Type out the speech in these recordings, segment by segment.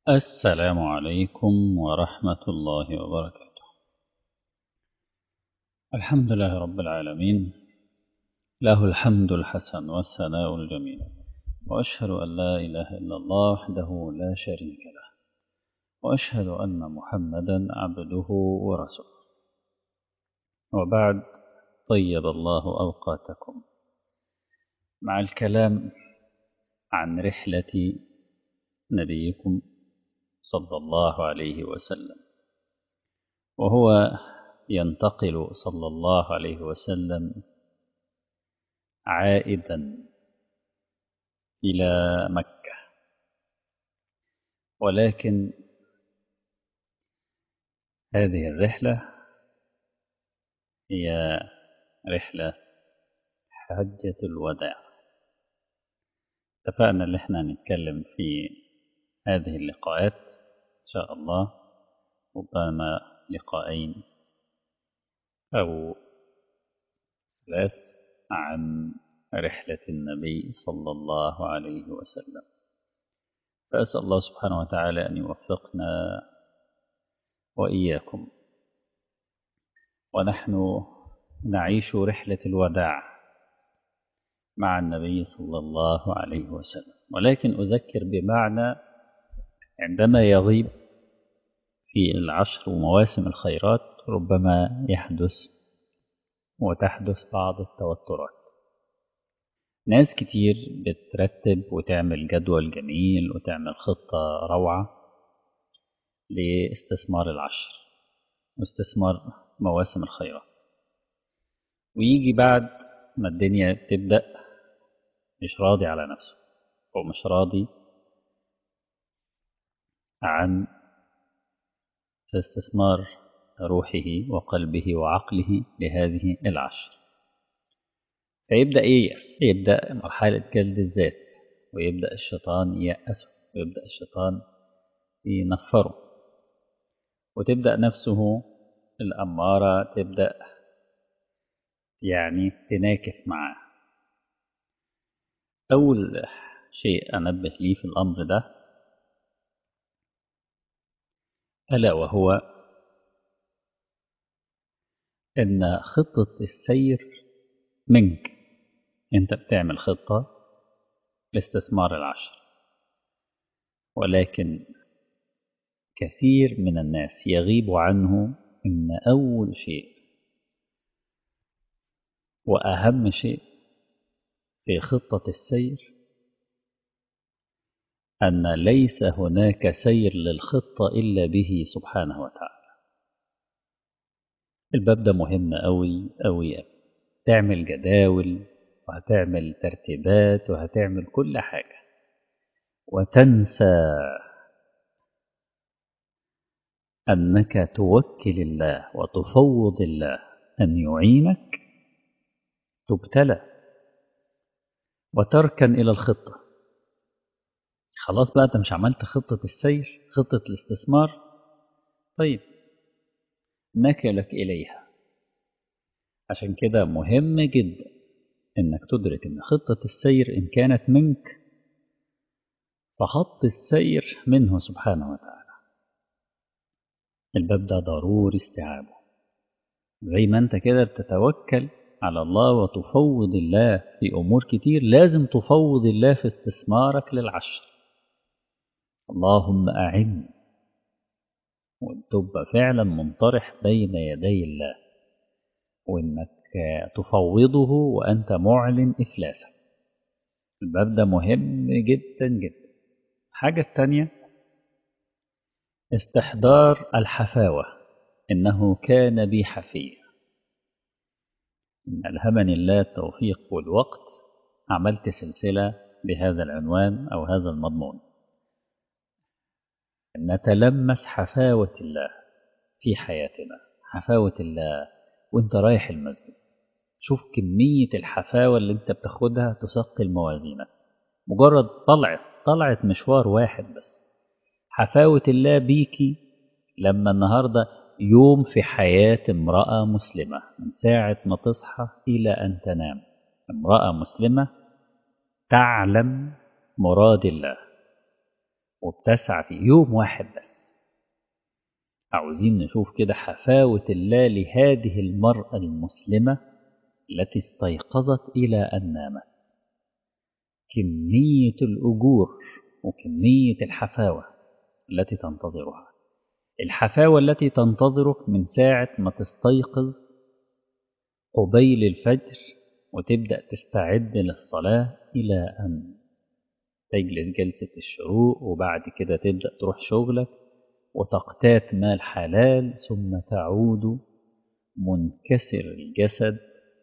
السلام عليكم ورحمة الله وبركاته الحمد لله رب العالمين له الحمد الحسن والثناء الجميل وأشهد أن لا إله إلا الله وحده لا شريك له وأشهد أن محمدا عبده ورسوله وبعد طيب الله أوقاتكم مع الكلام عن رحلة نبيكم صلى الله عليه وسلم وهو ينتقل صلى الله عليه وسلم عائدا إلى مكة ولكن هذه الرحلة هي رحلة حجة الوداع اتفقنا ان احنا هنتكلم في هذه اللقاءات ان شاء الله ربما لقاءين او ثلاث عن رحلة النبي صلى الله عليه وسلم فأسأل الله سبحانه وتعالى أن يوفقنا وإياكم ونحن نعيش رحلة الوداع مع النبي صلى الله عليه وسلم ولكن أذكر بمعنى عندما يغيب في العشر ومواسم الخيرات ربما يحدث وتحدث بعض التوترات ناس كتير بترتب وتعمل جدول جميل وتعمل خطة روعة لاستثمار العشر واستثمار مواسم الخيرات ويجي بعد ما الدنيا تبدأ مش راضي على نفسه أو مش راضي عن استثمار روحه وقلبه وعقله لهذه العشر فيبدأ ييأس يبدأ مرحلة جلد الذات ويبدأ الشيطان ييأسه ويبدأ الشيطان ينفره وتبدأ نفسه الأمارة تبدأ يعني تناكف معاه أول شيء أنبه ليه في الأمر ده ألا وهو إن خطة السير منك أنت بتعمل خطة لاستثمار العشر ولكن كثير من الناس يغيب عنه إن أول شيء وأهم شيء في خطة السير أن ليس هناك سير للخطة إلا به سبحانه وتعالى الباب ده مهم أوي أوي أوي تعمل جداول وهتعمل ترتيبات وهتعمل كل حاجة وتنسى أنك توكل الله وتفوض الله أن يعينك تبتلى وتركن إلى الخطة خلاص بقى أنت مش عملت خطة السير خطة الاستثمار طيب نكلك إليها عشان كده مهم جدا إنك تدرك إن خطة السير إن كانت منك فخط السير منه سبحانه وتعالى الباب ده ضروري استيعابه زي ما أنت كده بتتوكل على الله وتفوض الله في أمور كتير لازم تفوض الله في استثمارك للعشر اللهم أعني وتبقى فعلا منطرح بين يدي الله وإنك تفوضه وأنت معلن إفلاسك الباب ده مهم جدا جدا الحاجة التانية استحضار الحفاوة إنه كان بي حفيه إن ألهمني الله التوفيق والوقت عملت سلسلة بهذا العنوان أو هذا المضمون نتلمس حفاوة الله في حياتنا حفاوة الله وانت رايح المسجد شوف كمية الحفاوة اللي انت بتاخدها تثقل موازينك مجرد طلعت طلعت مشوار واحد بس حفاوة الله بيكي لما النهاردة يوم في حياة امرأة مسلمة من ساعة ما تصحى إلى أن تنام امرأة مسلمة تعلم مراد الله وبتسعى في يوم واحد بس عاوزين نشوف كده حفاوة الله لهذه المرأة المسلمة التي استيقظت إلى أن نامت كمية الأجور وكمية الحفاوة التي تنتظرها الحفاوة التي تنتظرك من ساعة ما تستيقظ قبيل الفجر وتبدأ تستعد للصلاة إلى أن تجلس جلسة الشروق وبعد كده تبدأ تروح شغلك وتقتات مال حلال ثم تعود منكسر الجسد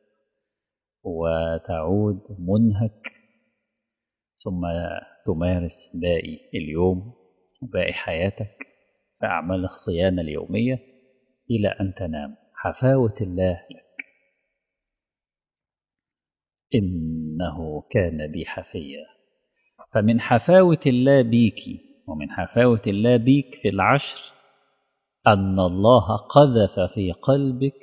وتعود منهك ثم تمارس باقي اليوم وباقي حياتك في أعمال الصيانة اليومية إلى أن تنام حفاوة الله لك إنه كان بي حفيا فمن حفاوة الله بيك ومن حفاوة الله بيك في العشر أن الله قذف في قلبك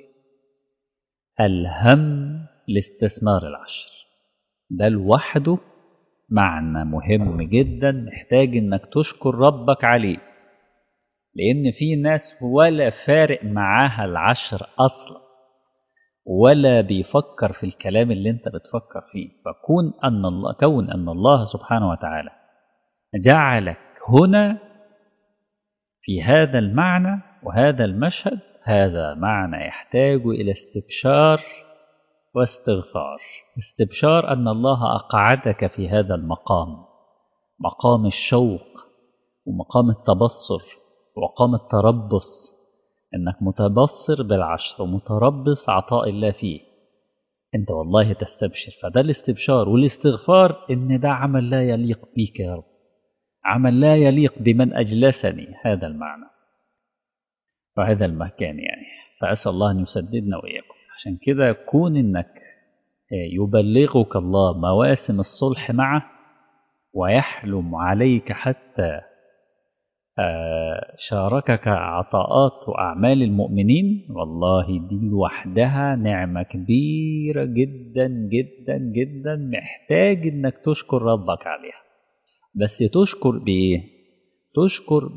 الهم لاستثمار العشر ده لوحده معنى مهم جدا محتاج انك تشكر ربك عليه لان في ناس ولا فارق معاها العشر اصلا ولا بيفكر في الكلام اللي انت بتفكر فيه فكون ان الله كون ان الله سبحانه وتعالى جعلك هنا في هذا المعنى وهذا المشهد هذا معنى يحتاج الى استبشار واستغفار استبشار أن الله أقعدك في هذا المقام مقام الشوق ومقام التبصر ومقام التربص أنك متبصر بالعشر ومتربص عطاء الله فيه أنت والله تستبشر فده الاستبشار والاستغفار إن ده عمل لا يليق بيك يا رب عمل لا يليق بمن أجلسني هذا المعنى وهذا المكان يعني فأسأل الله أن يسددنا وإياكم عشان كده كون انك يبلغك الله مواسم الصلح معه ويحلم عليك حتى شاركك عطاءات وأعمال المؤمنين والله دي لوحدها نعمة كبيرة جدا جدا جدا محتاج انك تشكر ربك عليها بس تشكر بإيه؟ تشكر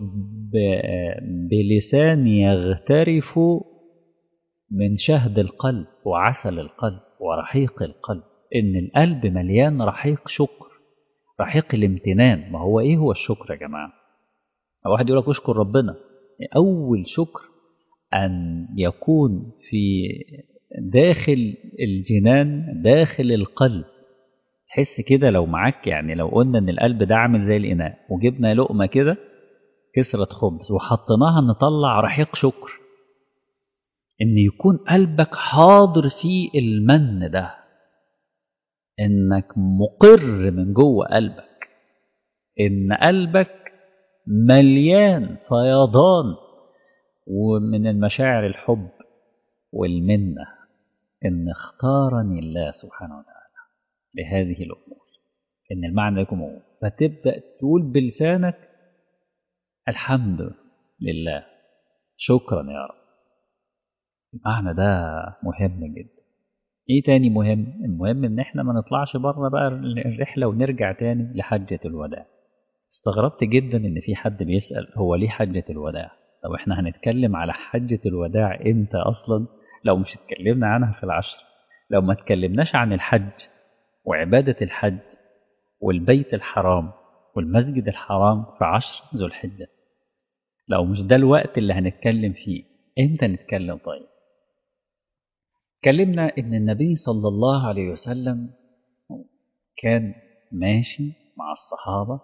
بلسان يغترف من شهد القلب وعسل القلب ورحيق القلب ان القلب مليان رحيق شكر رحيق الامتنان ما هو ايه هو الشكر يا جماعه واحد يقول لك اشكر ربنا اول شكر ان يكون في داخل الجنان داخل القلب تحس كده لو معاك يعني لو قلنا ان القلب ده عامل زي الاناء وجبنا لقمه كده كسرة خبز وحطيناها نطلع رحيق شكر ان يكون قلبك حاضر في المن ده انك مقر من جوه قلبك ان قلبك مليان فيضان ومن المشاعر الحب والمنة ان اختارني الله سبحانه وتعالى لهذه الامور ان المعنى يكون موجود فتبدا تقول بلسانك الحمد لله شكرا يا رب المعنى ده مهم جدا ايه تاني مهم المهم ان احنا ما نطلعش بره بقى الرحله ونرجع تاني لحجه الوداع استغربت جدا ان في حد بيسال هو ليه حجه الوداع طب احنا هنتكلم على حجه الوداع امتى اصلا لو مش اتكلمنا عنها في العشر لو ما اتكلمناش عن الحج وعباده الحج والبيت الحرام والمسجد الحرام في عشر ذو الحجه لو مش ده الوقت اللي هنتكلم فيه امتى نتكلم طيب اتكلمنا ان النبي صلى الله عليه وسلم كان ماشي مع الصحابه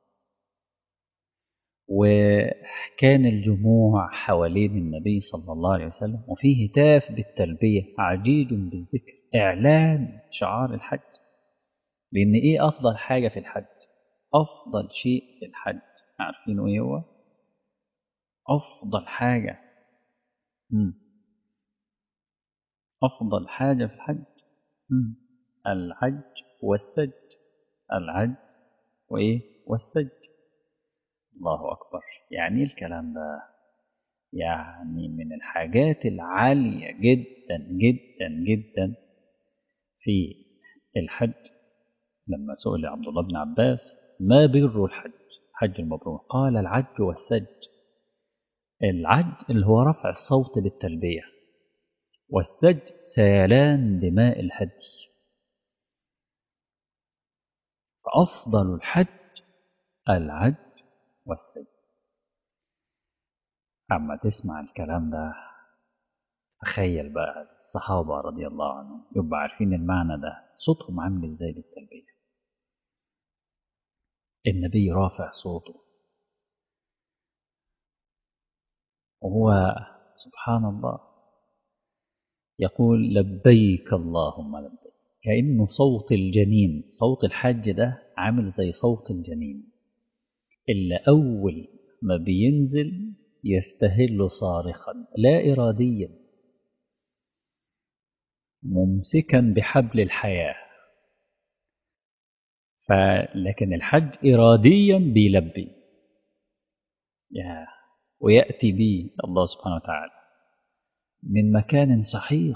وكان الجموع حوالين النبي صلى الله عليه وسلم وفيه هتاف بالتلبيه عجيج بالذكر اعلان شعار الحج لان ايه افضل حاجه في الحج افضل شيء في الحج عارفين ايه هو افضل حاجه مم. أفضل حاجة في الحج مم. الحج والسج الحج وإيه والسج الله أكبر يعني إيه الكلام ده يعني من الحاجات العالية جدا جدا جدا في الحج لما سئل عبد الله بن عباس ما بر الحج حج المبرور قال العج والسج العج اللي هو رفع الصوت بالتلبية والسج سيلان دماء الهدي فأفضل الحج العج والسج أما تسمع الكلام ده تخيل بقى الصحابة رضي الله عنهم يبقى عارفين المعنى ده صوتهم عامل ازاي بالتلبية النبي رافع صوته وهو سبحان الله يقول لبيك اللهم لبيك كأنه صوت الجنين صوت الحج ده عامل زي صوت الجنين اللي أول ما بينزل يستهل صارخا لا إراديا ممسكا بحبل الحياة فلكن الحج إراديا بيلبي يا ويأتي به الله سبحانه وتعالى من مكان سحيق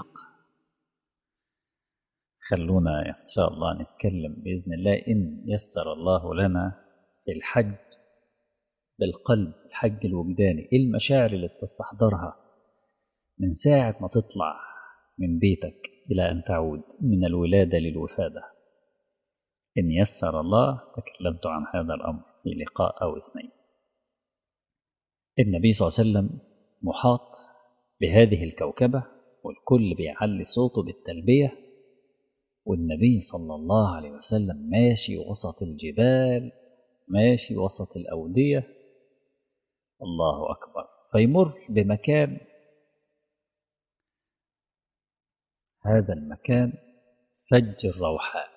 خلونا إن شاء الله نتكلم بإذن الله إن يسر الله لنا في الحج بالقلب الحج الوجداني إيه المشاعر اللي بتستحضرها من ساعة ما تطلع من بيتك إلى أن تعود من الولادة للوفادة إن يسر الله تكلمت عن هذا الأمر في لقاء أو اثنين النبي صلى الله عليه وسلم محاط بهذه الكوكبة والكل بيعلي صوته بالتلبية والنبي صلى الله عليه وسلم ماشي وسط الجبال ماشي وسط الأودية الله أكبر فيمر بمكان هذا المكان فج الروحاء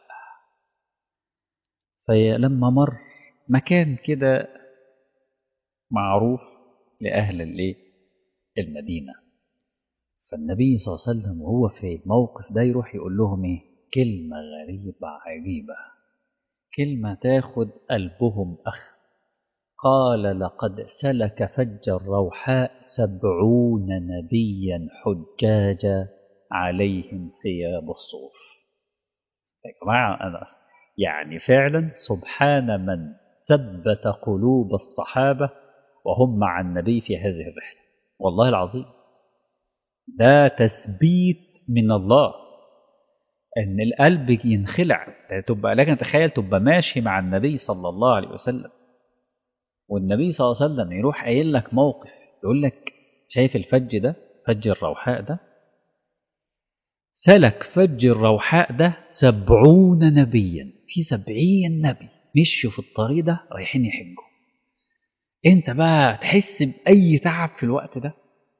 فلما مر مكان كده معروف لأهل الايه المدينة فالنبي صلى الله عليه وسلم وهو في الموقف ده يروح يقول لهم ايه كلمة غريبة عجيبة كلمة تاخد قلبهم أخ قال لقد سلك فج الروحاء سبعون نبيا حجاجا عليهم ثياب الصوف يا جماعة أنا يعني فعلا سبحان من ثبت قلوب الصحابة وهم مع النبي في هذه الرحلة والله العظيم ده تثبيت من الله ان القلب ينخلع تبقى لكن تخيل تبقى ماشي مع النبي صلى الله عليه وسلم والنبي صلى الله عليه وسلم يروح قايل لك موقف يقول لك شايف الفج ده فج الروحاء ده سلك فج الروحاء ده سبعون نبيا في سبعين نبي مشوا في الطريق ده رايحين يحجوا انت بقى تحس بأي تعب في الوقت ده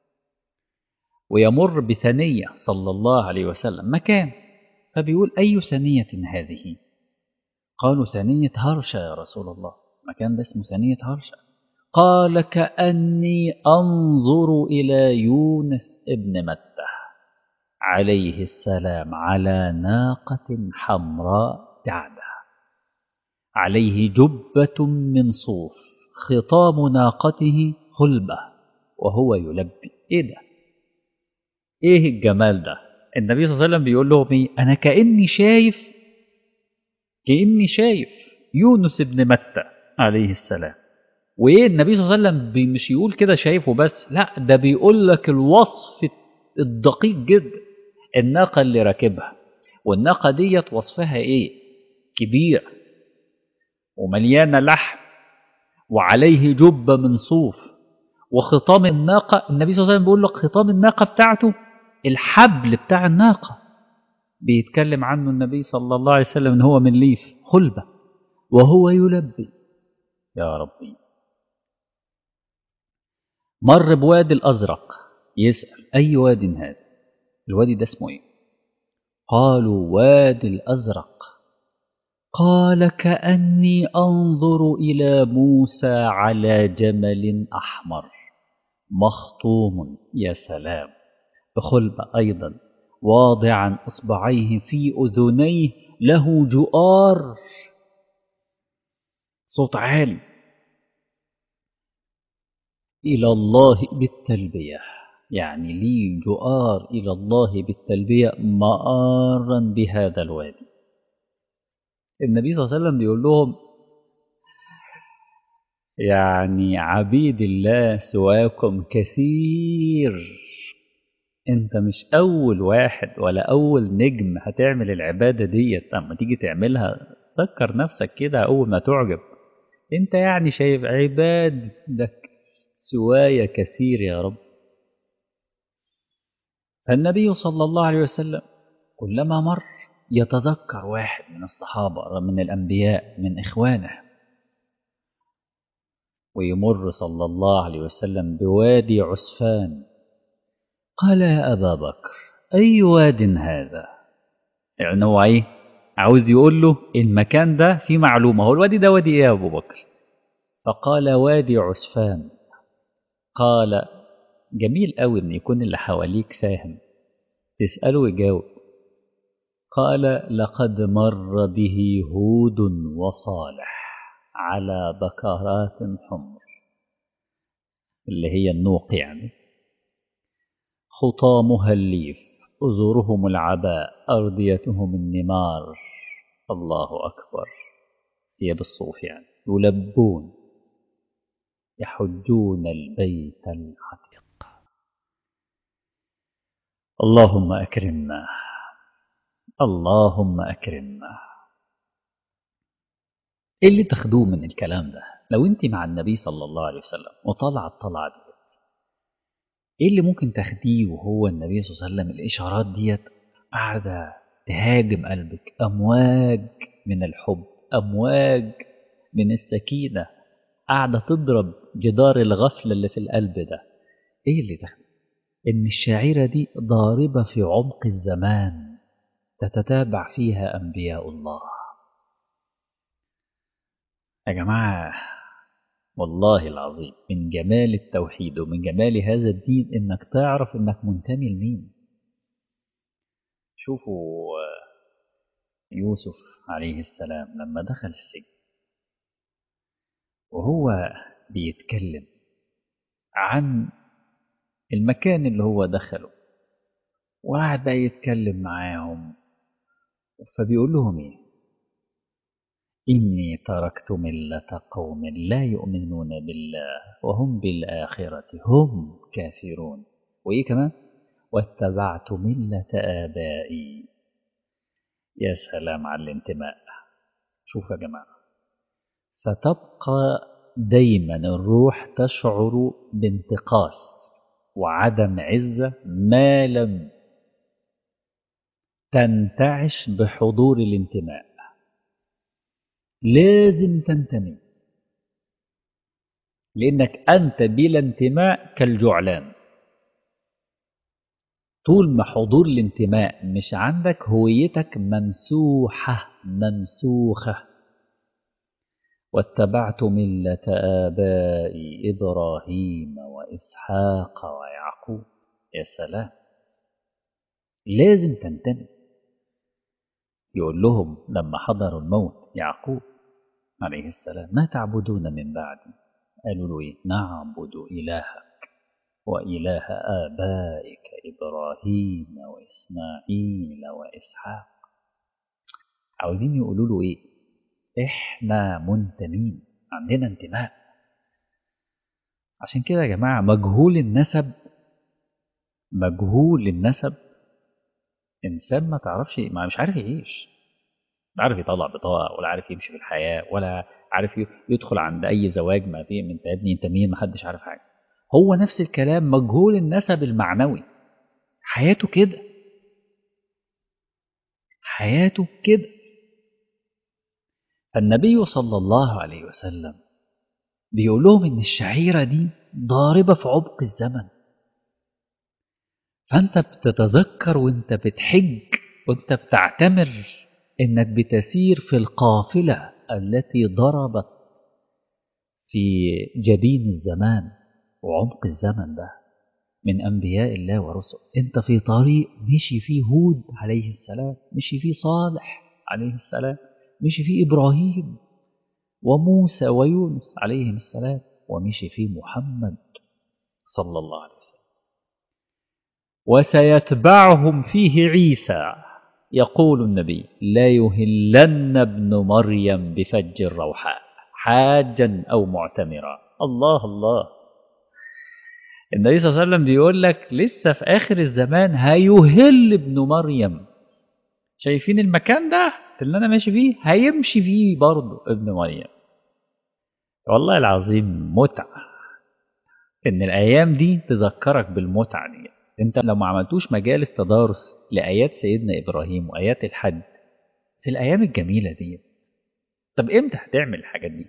ويمر بثنية صلى الله عليه وسلم مكان فبيقول أي ثنية هذه قالوا ثنية هرشة يا رسول الله مكان ده اسمه ثنية هرشة قال كأني أنظر إلى يونس ابن متى عليه السلام على ناقة حمراء جعدة عليه جبة من صوف خطام ناقته خلبة وهو يلبي ايه ده ايه الجمال ده النبي صلى الله عليه وسلم بيقول لهم ايه انا كاني شايف كاني شايف يونس بن متى عليه السلام وايه النبي صلى الله عليه وسلم مش يقول كده شايفه بس لا ده بيقول لك الوصف الدقيق جدا الناقه اللي راكبها والناقه ديت وصفها ايه كبيره ومليانه لحم وعليه جبه من صوف وخطام الناقه النبي صلى الله عليه وسلم بيقول لك خطام الناقه بتاعته الحبل بتاع الناقة بيتكلم عنه النبي صلى الله عليه وسلم ان هو من ليف خلبة وهو يلبي يا ربي مر بوادي الأزرق يسأل أي واد هذا الوادي ده اسمه ايه قالوا وادي الأزرق قال كأني أنظر إلى موسى على جمل أحمر مخطوم يا سلام بخلبة أيضا واضعا إصبعيه في أذنيه له جؤار صوت عالي إلى الله بالتلبية يعني لي جؤار إلى الله بالتلبية مآرا بهذا الوادي النبي صلى الله عليه وسلم بيقول لهم يعني عبيد الله سواكم كثير انت مش اول واحد ولا اول نجم هتعمل العبادة ديت اما تيجي تعملها فكر نفسك كده اول ما تعجب انت يعني شايف عبادك سوايا كثير يا رب فالنبي صلى الله عليه وسلم كلما مر يتذكر واحد من الصحابة من الأنبياء من إخوانه ويمر صلى الله عليه وسلم بوادي عسفان قال يا أبا بكر أي واد هذا يعني هو إيه عاوز يقول له المكان ده فيه معلومة هو الوادي ده وادي إيه يا أبو بكر فقال وادي عسفان قال جميل قوي ان يكون اللي حواليك فاهم تسأله ويجاوب قال لقد مر به هود وصالح على بكرات حمر اللي هي النوق يعني خطامها الليف أزورهم العباء أرديتهم النمار الله أكبر ثياب الصوف يعني يلبون يحجون البيت العتيق اللهم أكرمنا اللهم أكرمنا إيه اللي تاخدوه من الكلام ده لو أنت مع النبي صلى الله عليه وسلم وطلع الطلعة دي إيه اللي ممكن تاخديه وهو النبي صلى الله عليه وسلم الإشارات ديت قاعدة تهاجم قلبك أمواج من الحب أمواج من السكينة قاعدة تضرب جدار الغفلة اللي في القلب ده إيه اللي تاخده إن الشاعرة دي ضاربة في عمق الزمان تتتابع فيها أنبياء الله يا جماعة والله العظيم من جمال التوحيد ومن جمال هذا الدين إنك تعرف إنك منتمي لمين شوفوا يوسف عليه السلام لما دخل السجن وهو بيتكلم عن المكان اللي هو دخله وقعد بقى يتكلم معاهم فبيقول لهم ايه إني تركت ملة قوم لا يؤمنون بالله وهم بالآخرة هم كافرون وإيه كمان واتبعت ملة آبائي يا سلام على الانتماء شوف يا جماعة ستبقى دايما الروح تشعر بانتقاص وعدم عزة ما لم تنتعش بحضور الانتماء لازم تنتمي لأنك أنت بلا انتماء كالجعلان طول ما حضور الانتماء مش عندك هويتك ممسوحة ممسوخة واتبعت ملة آبائي إبراهيم وإسحاق ويعقوب يا سلام لازم تنتمي يقول لهم لما حضروا الموت يعقوب عليه السلام ما تعبدون من بعدي قالوا له إيه نعبد إلهك وإله آبائك إبراهيم وإسماعيل وإسحاق عاوزين يقولوا له إيه إحنا منتمين عندنا انتماء عشان كده يا جماعة مجهول النسب مجهول النسب إنسان ما تعرفش ما مش عارف يعيش لا عارف يطلع بطاقة ولا عارف يمشي في الحياة ولا عارف يدخل عند أي زواج ما فيه من ابني أنت مين محدش عارف حاجة هو نفس الكلام مجهول النسب المعنوي حياته كده حياته كده فالنبي صلى الله عليه وسلم بيقول لهم إن الشعيرة دي ضاربة في عمق الزمن فأنت بتتذكر وأنت بتحج وأنت بتعتمر إنك بتسير في القافلة التي ضربت في جبين الزمان وعمق الزمن ده من أنبياء الله ورسله أنت في طريق مشي فيه هود عليه السلام مشي فيه صالح عليه السلام مشي فيه إبراهيم وموسى ويونس عليهم السلام ومشي فيه محمد صلى الله عليه وسلم وسيتبعهم فيه عيسى يقول النبي لا يهلن ابن مريم بفج الروحاء حاجا أو معتمرا الله الله النبي صلى الله عليه وسلم بيقول لك لسه في آخر الزمان هيهل ابن مريم شايفين المكان ده اللي أنا ماشي فيه هيمشي فيه برضه ابن مريم والله العظيم متعة إن الأيام دي تذكرك بالمتعة دي أنت لو ما عملتوش مجالس تدارس لآيات سيدنا إبراهيم وآيات الحج في الأيام الجميلة دي طب إمتى هتعمل الحاجات دي؟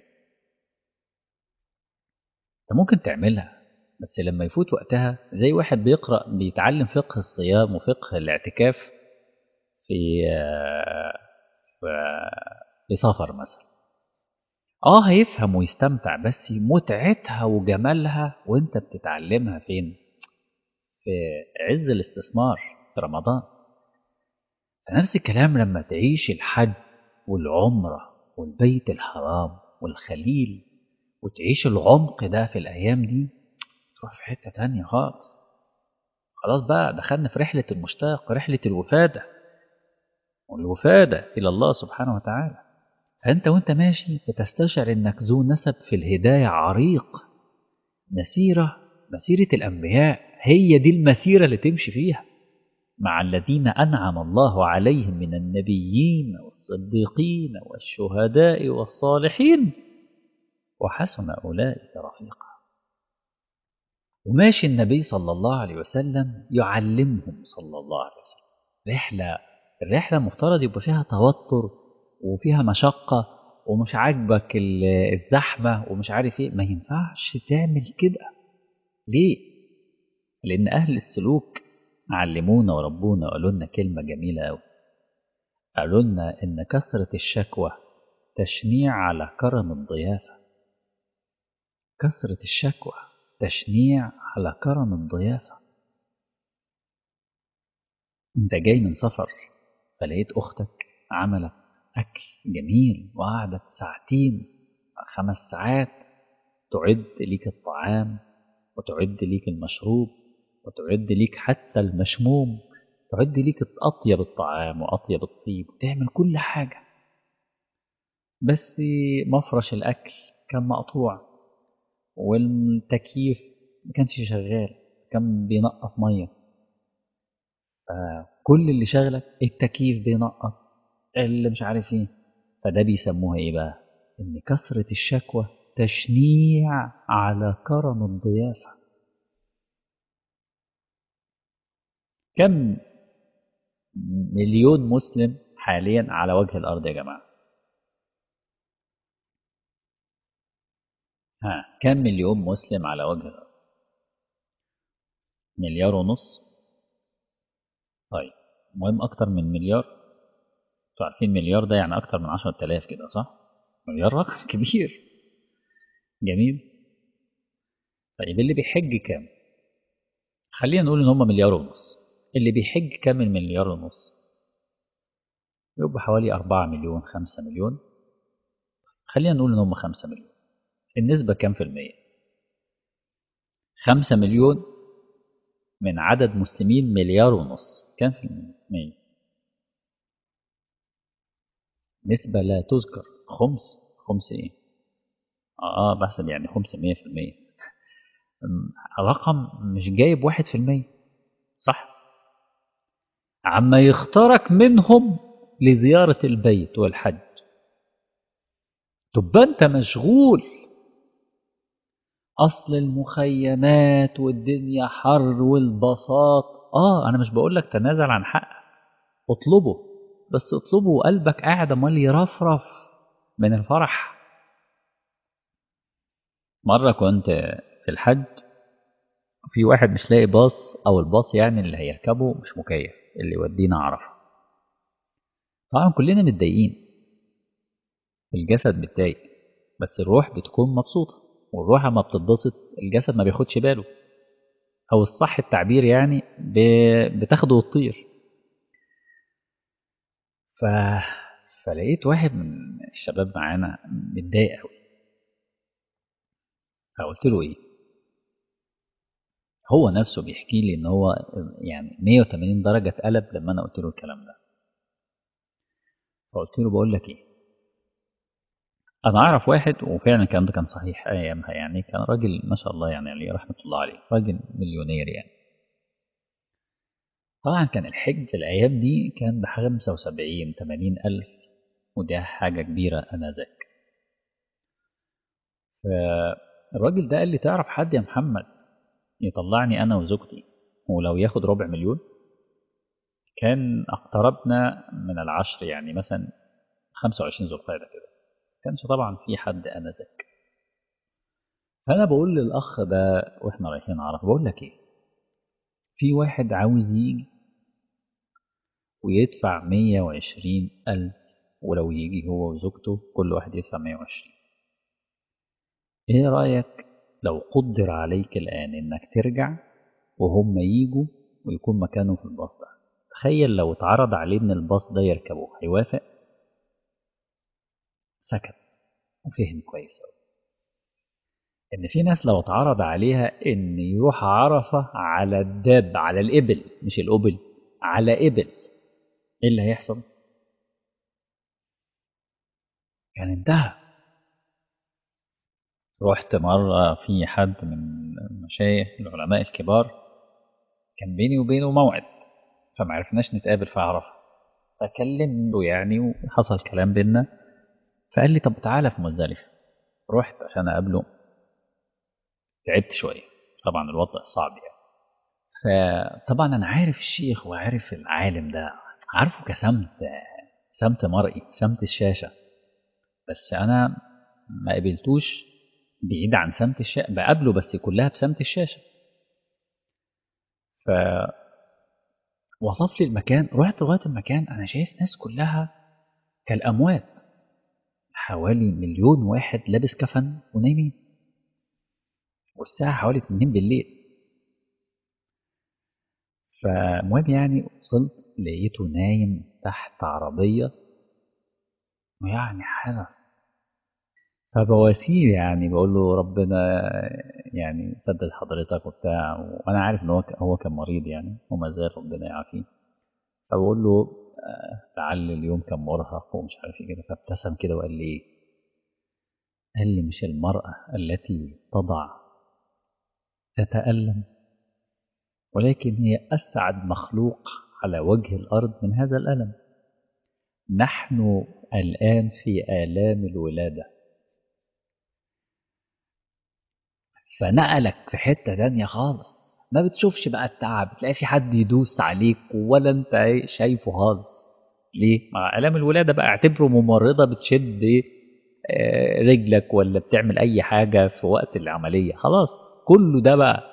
أنت ممكن تعملها بس لما يفوت وقتها زي واحد بيقرأ بيتعلم فقه الصيام وفقه الاعتكاف في في, في سفر مثلا اه هيفهم ويستمتع بس متعتها وجمالها وانت بتتعلمها فين في عز الاستثمار في رمضان فنفس الكلام لما تعيش الحج والعمرة والبيت الحرام والخليل وتعيش العمق ده في الأيام دي تروح في حتة تانية خالص خلاص بقى دخلنا في رحلة المشتاق رحلة الوفادة والوفادة إلى الله سبحانه وتعالى فأنت وأنت ماشي بتستشعر إنك ذو نسب في الهداية عريق مسيرة مسيرة الأنبياء هي دي المسيرة اللي تمشي فيها مع الذين أنعم الله عليهم من النبيين والصديقين والشهداء والصالحين وحسن أولئك رفيقا وماشي النبي صلى الله عليه وسلم يعلمهم صلى الله عليه وسلم رحلة الرحلة المفترض يبقى فيها توتر وفيها مشقة ومش عاجبك الزحمة ومش عارف ايه ما ينفعش تعمل كده ليه؟ لأن أهل السلوك علمونا وربونا وقالوا لنا كلمة جميلة أوي قالوا لنا إن كثرة الشكوى تشنيع على كرم الضيافة كثرة الشكوى تشنيع على كرم الضيافة انت جاي من سفر فلقيت أختك عملت أكل جميل وقعدت ساعتين خمس ساعات تعد ليك الطعام وتعد ليك المشروب وتعد ليك حتى المشموم تعد ليك أطيب الطعام وأطيب الطيب وتعمل كل حاجة بس مفرش الأكل كان مقطوع والتكييف ما كانش شغال كان بينقط مية كل اللي شغلك التكييف بينقط اللي مش عارف ايه فده بيسموها ايه بقى ان كثرة الشكوى تشنيع على كرم الضيافة كم مليون مسلم حاليا على وجه الأرض يا جماعة ها كم مليون مسلم على وجه الأرض مليار ونص طيب مهم أكتر من مليار انتوا عارفين مليار ده يعني أكتر من عشرة آلاف كده صح مليار رقم كبير جميل طيب اللي بيحج كام خلينا نقول ان هم مليار ونص اللي بيحج كام المليار ونص يبقى حوالي أربعة مليون خمسة مليون خلينا نقول ان هم خمسة مليون النسبة كام في المية خمسة مليون من عدد مسلمين مليار ونص كام في المية نسبة لا تذكر خمس خمس ايه اه بحسب يعني خمس مية في المية رقم مش جايب واحد في المية صح عما يختارك منهم لزيارة البيت والحج تبقى انت مشغول اصل المخيمات والدنيا حر والبساط اه انا مش بقول لك تنازل عن حقك اطلبه بس اطلبه وقلبك قاعد امال يرفرف من الفرح مرة كنت في الحج في واحد مش لاقي باص او الباص يعني اللي هيركبه مش مكيف اللي يودينا عرفه طبعا كلنا متضايقين الجسد متضايق بس الروح بتكون مبسوطة والروح لما بتتبسط الجسد ما بياخدش باله او الصح التعبير يعني بتاخده وتطير ف... فلقيت واحد من الشباب معانا متضايق قوي فقلت له ايه هو نفسه بيحكي لي ان هو يعني 180 درجه اتقلب لما انا قلت له الكلام ده فقلت له بقول لك ايه انا اعرف واحد وفعلا الكلام ده كان صحيح ايامها يعني كان راجل ما شاء الله يعني عليه رحمه الله عليه راجل مليونير يعني طبعا كان الحج في الايام دي كان ب 75 80 الف ودي حاجه كبيره انذاك فالراجل ده قال لي تعرف حد يا محمد يطلعني انا وزوجتي ولو ياخد ربع مليون كان اقتربنا من العشر يعني مثلا 25 ذو القعده كده كانش طبعا في حد انذاك فانا بقول للاخ ده واحنا رايحين عرفه بقول لك ايه في واحد عاوز يجي ويدفع 120 ألف ولو يجي هو وزوجته كل واحد يدفع 120 ايه رأيك لو قدر عليك الآن انك ترجع وهم يجوا ويكون مكانه في الباص ده تخيل لو اتعرض عليه ان الباص ده يركبه هيوافق سكت وفهم كويس أوي ان في ناس لو اتعرض عليها ان يروح عرفة على الداب على الإبل مش الأبل على إبل ايه اللي هيحصل كان انتهى رحت مرة في حد من المشايخ العلماء الكبار كان بيني وبينه موعد فمعرفناش نتقابل في عرفة فكلمته يعني وحصل كلام بينا فقال لي طب تعالى في مزدلفة رحت عشان أقابله تعبت شوية طبعا الوضع صعب يعني فطبعا أنا عارف الشيخ وعارف العالم ده عارفه كسمت سمت مرئي سمت الشاشة بس أنا ما قبلتوش بعيد عن سمت الشاشة بقابله بس كلها بسمت الشاشة ف وصف لي المكان رحت لغاية المكان أنا شايف ناس كلها كالأموات حوالي مليون واحد لابس كفن ونايمين والساعة حوالي 2 بالليل فالمهم يعني وصلت لقيته نايم تحت عربية ويعني حالة فبواسيه يعني بقول له ربنا يعني سدد حضرتك وبتاع وانا عارف ان هو هو كان مريض يعني وما زال ربنا يعافيه فبقول له لعل اليوم كان مرهق ومش عارف ايه كده فابتسم كده وقال لي ايه قال لي مش المرأة التي تضع تتألم ولكن هي أسعد مخلوق على وجه الأرض من هذا الألم نحن الآن في آلام الولادة فنقلك في حتة تانية خالص ما بتشوفش بقى التعب تلاقي في حد يدوس عليك ولا انت شايفه خالص ليه؟ مع آلام الولادة بقى اعتبره ممرضة بتشد رجلك ولا بتعمل أي حاجة في وقت العملية خلاص كله ده بقى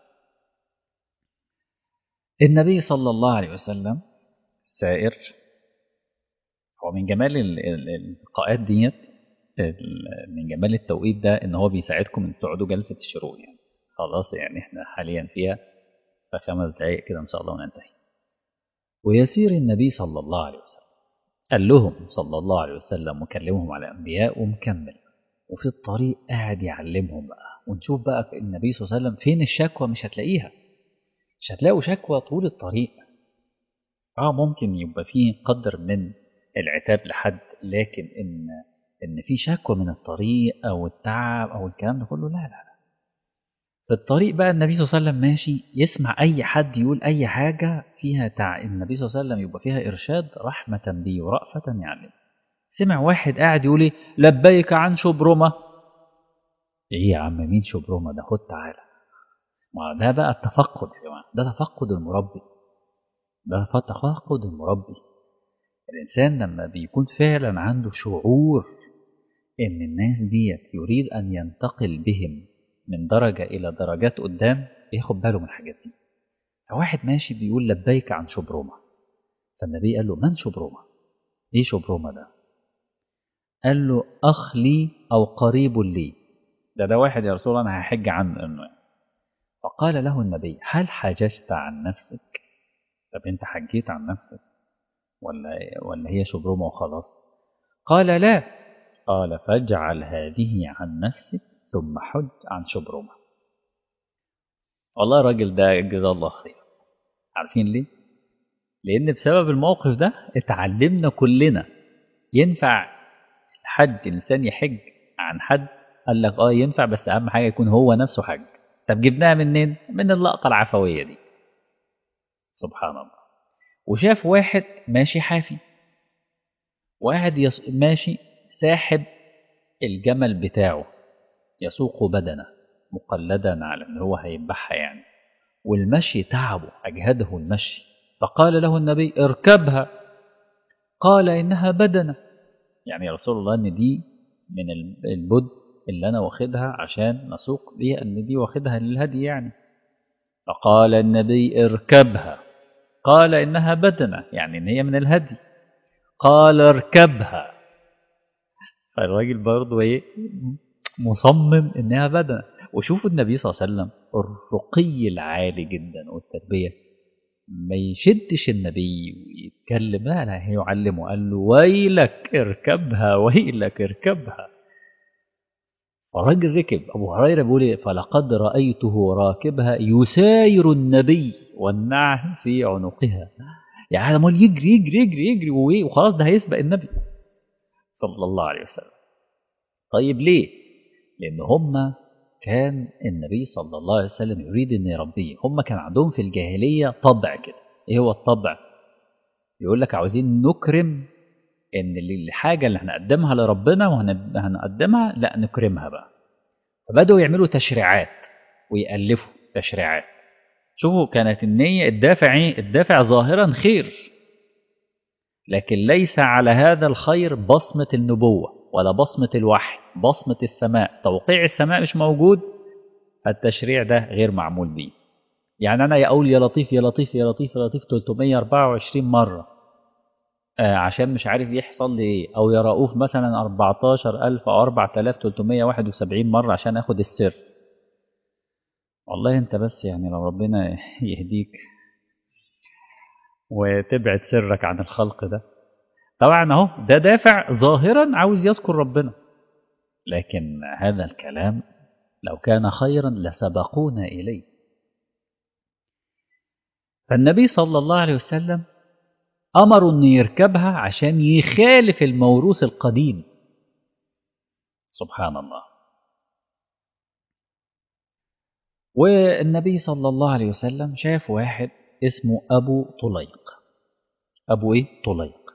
النبي صلى الله عليه وسلم سائر هو من جمال اللقاءات ديت من جمال التوقيت ده ان هو بيساعدكم ان تقعدوا جلسه الشروق يعني خلاص يعني احنا حاليا فيها فخمس دقائق كده ان شاء الله وننتهي ويسير النبي صلى الله عليه وسلم قال لهم صلى الله عليه وسلم وكلمهم على الانبياء ومكمل وفي الطريق قاعد يعلمهم بقى ونشوف بقى النبي صلى الله عليه وسلم فين الشكوى مش هتلاقيها مش هتلاقوا شكوى طول الطريق اه ممكن يبقى فيه قدر من العتاب لحد لكن ان ان في شكوى من الطريق او التعب او الكلام ده كله لا لا لا في الطريق بقى النبي صلى الله عليه وسلم ماشي يسمع اي حد يقول اي حاجه فيها تع... النبي صلى الله عليه وسلم يبقى فيها ارشاد رحمه به ورأفه يعلم سمع واحد قاعد يقول لبيك عن شبرمه ايه يا عم مين شبرمه ده خد تعالى ما ده بقى التفقد يا جماعه ده تفقد المربي ده تفقد المربي الانسان لما بيكون فعلا عنده شعور ان الناس ديت يريد ان ينتقل بهم من درجة إلى درجات قدام ياخد باله من الحاجات دي فواحد ماشي بيقول لبيك عن شبرمة فالنبي قال له من شبرمة ايه شبرمة ده قال له أخ لي أو قريب لي ده ده واحد يا رسول الله أنا هحج عنه إنه فقال له النبي هل حججت عن نفسك طب أنت حجيت عن نفسك ولا ولا هي شبرمة وخلاص قال لا قال فاجعل هذه عن نفسك ثم حج عن شبرمة والله الراجل ده جزاه الله خير عارفين ليه لأن بسبب الموقف ده اتعلمنا كلنا ينفع حج إنسان يحج عن حد قال لك اه ينفع بس أهم حاجة يكون هو نفسه حج طب جبناها منين؟ من اللقطة العفوية دي سبحان الله وشاف واحد ماشي حافي واحد يص... ماشي ساحب الجمل بتاعه يسوق بدنه مقلدا على ان هو هيذبحها يعني والمشي تعبه اجهده المشي فقال له النبي اركبها قال انها بدنه يعني يا رسول الله ان دي من البد اللي انا واخدها عشان نسوق بيها ان دي واخدها للهدي يعني فقال النبي اركبها قال انها بدنه يعني ان هي من الهدي قال اركبها فالراجل برضه ايه مصمم انها بدنه وشوفوا النبي صلى الله عليه وسلم الرقي العالي جدا والتربيه ما يشدش النبي ويتكلم لا لا يعلمه قال له ويلك اركبها ويلك اركبها فالراجل ركب ابو هريره بيقول ايه فلقد رايته راكبها يساير النبي والنعل في عنقها يعني امال يجري يجري يجري يجري وايه وخلاص ده هيسبق النبي صلى الله عليه وسلم طيب ليه لان هم كان النبي صلى الله عليه وسلم يريد ان يربيه هم كان عندهم في الجاهليه طبع كده ايه هو الطبع يقول لك عاوزين نكرم ان الحاجه اللي هنقدمها لربنا وهنقدمها لا نكرمها بقى فبداوا يعملوا تشريعات ويالفوا تشريعات شوفوا كانت النيه الدافع ايه الدافع ظاهرا خير لكن ليس على هذا الخير بصمه النبوه ولا بصمه الوحي بصمه السماء توقيع السماء مش موجود فالتشريع ده غير معمول بيه يعني انا يا اقول يا لطيف يا لطيف يا لطيف يا لطيف 324 مره آه عشان مش عارف يحصل لي ايه او يا رؤوف مثلا 14000 او 4371 مره عشان اخد السر والله انت بس يعني لو ربنا يهديك وتبعد سرك عن الخلق ده طبعا اهو ده دافع ظاهرا عاوز يذكر ربنا لكن هذا الكلام لو كان خيرا لسبقونا اليه فالنبي صلى الله عليه وسلم امروا ان يركبها عشان يخالف الموروث القديم سبحان الله والنبي صلى الله عليه وسلم شاف واحد اسمه ابو طليق ابو ايه طليق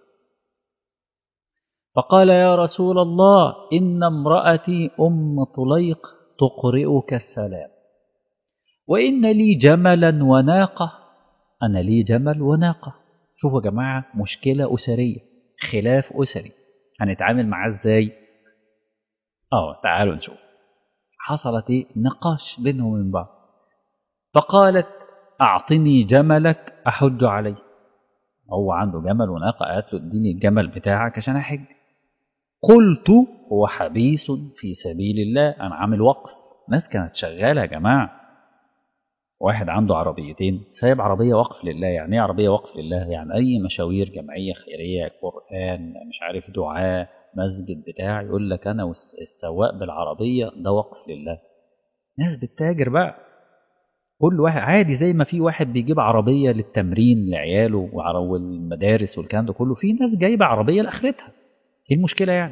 فقال يا رسول الله ان امراتي ام طليق تقرئك السلام وان لي جملا وناقه انا لي جمل وناقه شوفوا يا جماعه مشكله اسريه خلاف اسري هنتعامل معاه ازاي اه تعالوا نشوف حصلت ايه نقاش بينهم وبين بعض فقالت اعطني جملك احج عليه هو عنده جمل وناقه قالت له اديني الجمل بتاعك عشان احج قلت هو حبيس في سبيل الله انا عامل وقف ناس كانت شغاله يا جماعه واحد عنده عربيتين سايب عربيه وقف لله يعني ايه عربيه وقف لله يعني اي مشاوير جمعيه خيريه قران مش عارف دعاء مسجد بتاع يقول لك انا والسواق بالعربيه ده وقف لله ناس بتتاجر بقى كل واحد عادي زي ما في واحد بيجيب عربيه للتمرين لعياله والمدارس والكلام ده كله في ناس جايبه عربيه لاخرتها ايه المشكله يعني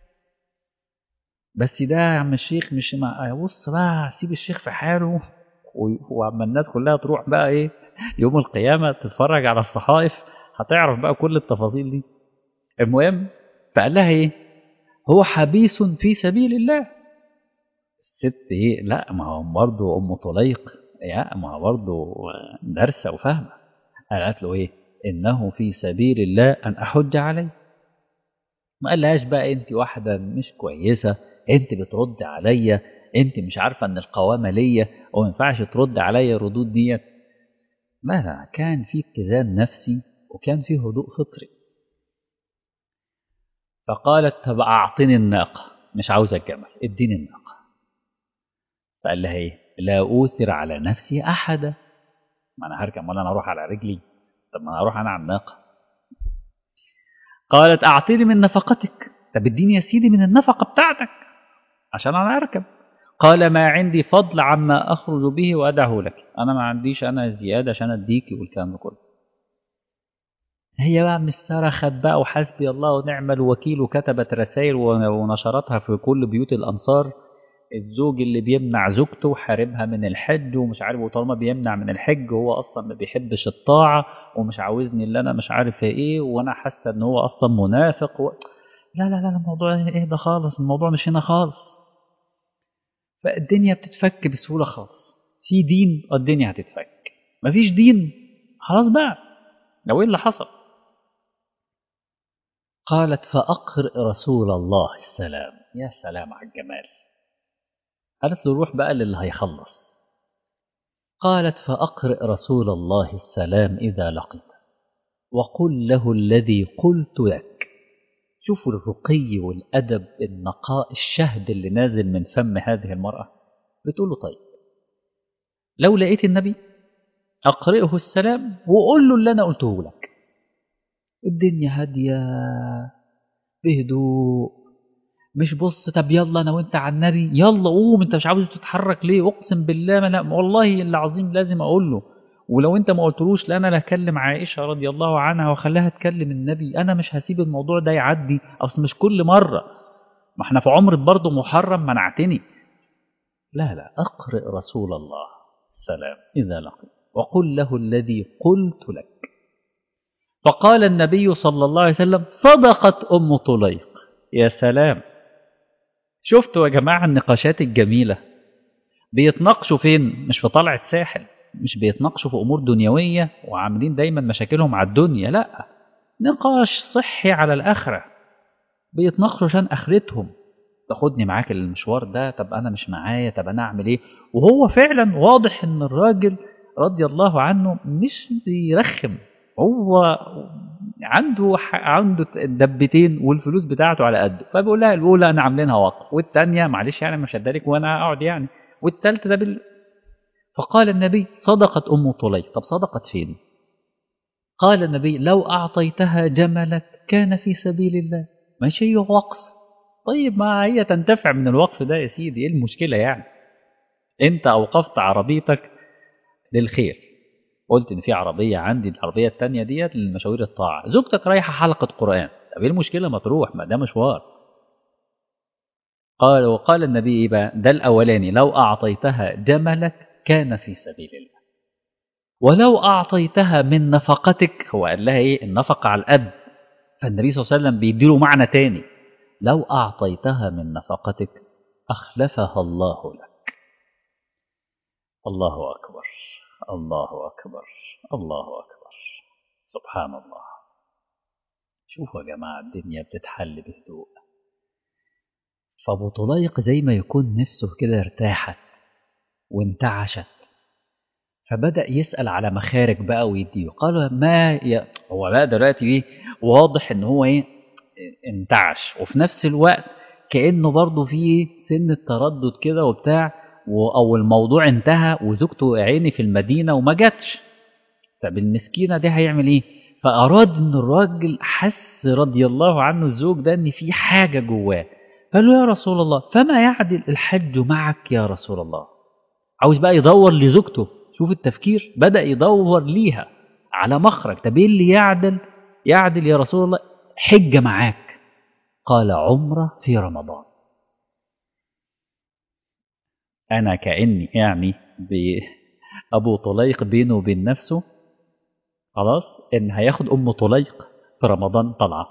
بس ده يا عم الشيخ مش ما بص بقى سيب الشيخ في حاله واما الناس كلها تروح بقى ايه يوم القيامه تتفرج على الصحائف هتعرف بقى كل التفاصيل دي المهم فقال لها ايه هو حبيس في سبيل الله الست ايه لا ما هو برضه ام طليق يا ما هو برضه دارسه وفاهمه قالت له ايه انه في سبيل الله ان احج عليه ما قالهاش بقى انت واحده مش كويسه انت بترد عليا انت مش عارفه ان القوامه ليا وما ينفعش ترد عليا الردود ديت لا لا كان في اتزان نفسي وكان في هدوء فطري فقالت طب اعطني الناقه مش عاوزه الجمل اديني الناقه فقال لها ايه لا اوثر على نفسي احدا ما انا هركب ولا انا اروح على رجلي طب ما انا اروح انا على الناقه قالت اعطني من نفقتك طب اديني يا سيدي من النفقه بتاعتك عشان انا اركب قال ما عندي فضل عما اخرج به وادعه لك انا ما عنديش انا زياده عشان اديكي والكلام ده كله هي بقى مش صرخت بقى وحسبي الله ونعم الوكيل وكتبت رسائل ونشرتها في كل بيوت الأنصار الزوج اللي بيمنع زوجته وحاربها من الحج ومش عارف وطالما بيمنع من الحج هو اصلا ما بيحبش الطاعه ومش عاوزني اللي انا مش عارف ايه وانا حاسه ان هو اصلا منافق و... لا لا لا الموضوع ايه ده خالص الموضوع مش هنا خالص فالدنيا بتتفك بسهوله خالص في دين الدنيا هتتفك مفيش دين خلاص بقى لو ايه اللي حصل قالت فأقرئ رسول الله السلام يا سلام على الجمال قالت له روح بقى للي هيخلص قالت فأقرئ رسول الله السلام إذا لقيت وقل له الذي قلت لك شوفوا الرقي والأدب النقاء الشهد اللي نازل من فم هذه المرأة بتقول له طيب لو لقيت النبي أقرئه السلام وقول له اللي أنا قلته لك الدنيا هادية بهدوء مش بص طب يلا انا وانت على النبي يلا قوم انت مش عاوز تتحرك ليه اقسم بالله ما لا والله العظيم لازم اقول له ولو انت ما قلتلوش لا انا لا اكلم عائشه رضي الله عنها واخليها تكلم النبي انا مش هسيب الموضوع ده يعدي اصل مش كل مره ما احنا في عمر برضه محرم منعتني لا لا اقرئ رسول الله السلام اذا لقيت وقل له الذي قلت لك فقال النبي صلى الله عليه وسلم صدقت ام طليق يا سلام شفتوا يا جماعة النقاشات الجميلة بيتناقشوا فين مش في طلعة ساحل مش بيتناقشوا في أمور دنيوية وعاملين دايما مشاكلهم على الدنيا لا نقاش صحي على الآخرة بيتناقشوا عشان آخرتهم تاخدني معاك المشوار ده طب أنا مش معايا طب أنا أعمل إيه وهو فعلا واضح إن الراجل رضي الله عنه مش بيرخم هو عنده عنده دبتين والفلوس بتاعته على قده فبيقول لها الاولى انا عاملينها وقف والثانيه معلش يعني مش هدالك وانا اقعد يعني والثالثه ده بال... فقال النبي صدقت ام طليق طب صدقت فين قال النبي لو اعطيتها جملك كان في سبيل الله ماشي وقف طيب ما هي تنتفع من الوقف ده يا سيدي ايه المشكله يعني انت اوقفت عربيتك للخير قلت ان في عربيه عندي العربيه الثانيه ديت للمشاوير الطاعه زوجتك رايحه حلقه قران طب ايه المشكله ما تروح ما ده مشوار قال وقال النبي ايه بقى ده الاولاني لو اعطيتها جملك كان في سبيل الله ولو اعطيتها من نفقتك هو قال لها ايه النفقه على القد فالنبي صلى الله عليه وسلم بيديله معنى تاني لو اعطيتها من نفقتك اخلفها الله لك الله اكبر الله أكبر الله أكبر سبحان الله شوفوا يا جماعة الدنيا بتتحل بهدوء فأبو طليق زي ما يكون نفسه كده ارتاحت وانتعشت فبدأ يسأل على مخارج بقى ويديه قال ما ي... هو بقى دلوقتي ايه واضح ان هو ايه انتعش وفي نفس الوقت كأنه برضه فيه سن التردد كده وبتاع او الموضوع انتهى وزوجته عيني في المدينه وما جاتش طب المسكينه دي هيعمل ايه فاراد ان الراجل حس رضي الله عنه الزوج ده ان في حاجه جواه قال له يا رسول الله فما يعدل الحج معك يا رسول الله عاوز بقى يدور لزوجته شوف التفكير بدا يدور ليها على مخرج طب ايه اللي يعدل يعدل يا رسول الله حجه معاك قال عمره في رمضان أنا كأني يعني بأبو طليق بينه وبين نفسه خلاص إن هياخد أم طليق في رمضان طلعة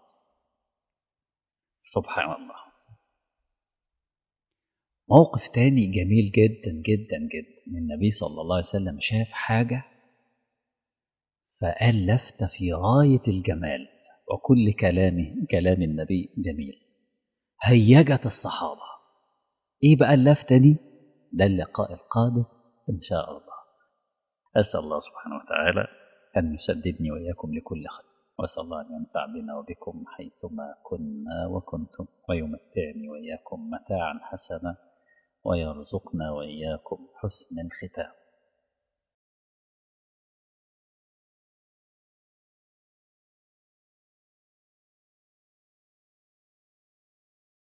سبحان الله موقف تاني جميل جدا جدا جدا النبي صلى الله عليه وسلم شاف حاجة فقال لفتة في غاية الجمال وكل كلامه كلام النبي جميل هيجت الصحابة ايه بقى اللفتة دي ده اللقاء القادم إن شاء الله أسأل الله سبحانه وتعالى أن يسددني وإياكم لكل خير وأسأل الله أن ينفع بنا وبكم حيثما كنا وكنتم ويمتعني وإياكم متاعا حسنا ويرزقنا وإياكم حسن الختام